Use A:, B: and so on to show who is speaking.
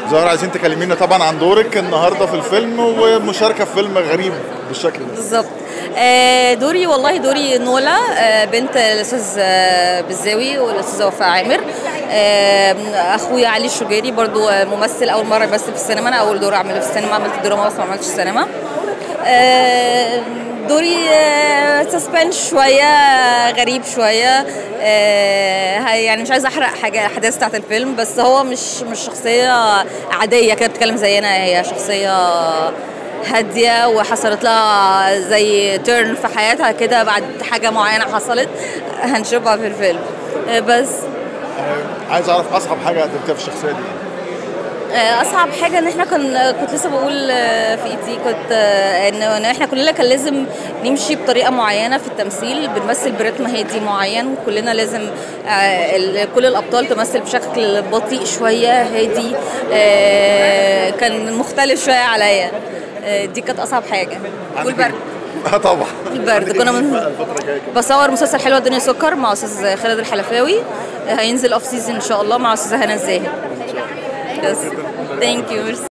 A: زهر عايزين تكلمينا طبعا عن دورك النهارده في الفيلم ومشاركه في فيلم غريب بالشكل ده
B: بالظبط آه، دوري والله دوري نولا آه، بنت الاستاذ آه، بالزاوي والاستاذه وفاء عامر آه، اخويا علي الشجيري برضو آه، ممثل اول مره يمثل في السينما انا اول دور اعمله في السينما عملت دراما بس ما عملتش سينما آه، دوري سسبنس شويه غريب شويه آه، هي- يعني مش عايزه احرق حاجه الاحداث بتاعت الفيلم بس هو مش مش شخصيه عاديه كده بتتكلم زينا هي شخصيه هاديه وحصلت لها زي تيرن في حياتها كده بعد حاجه معينه حصلت هنشوفها في الفيلم آه، بس
A: عايز اعرف اصعب حاجه قدمتها في الشخصيه دي
B: آه، اصعب حاجه ان احنا كن كنت لسه بقول آه، في ايدي كنت آه، ان إن احنا كلنا كان لازم نمشي بطريقه معينه في التمثيل بنمثل برتم هادي معين كلنا لازم آه، ال- كل الابطال تمثل بشكل بطيء شويه هادي آه، كان مختلف شويه عليا آه، دي كانت اصعب حاجه والبرد
A: اه طبعا
B: البرد
A: عندك
B: كنا
A: إيه
B: من
A: بقى الفتره الجايه كده؟
B: بصور مسلسل حلوه الدنيا سكر مع استاذ خالد الحلفاوي هينزل اوف سيزون ان شاء الله مع استاذه هنا الزاهد بس ثانك يو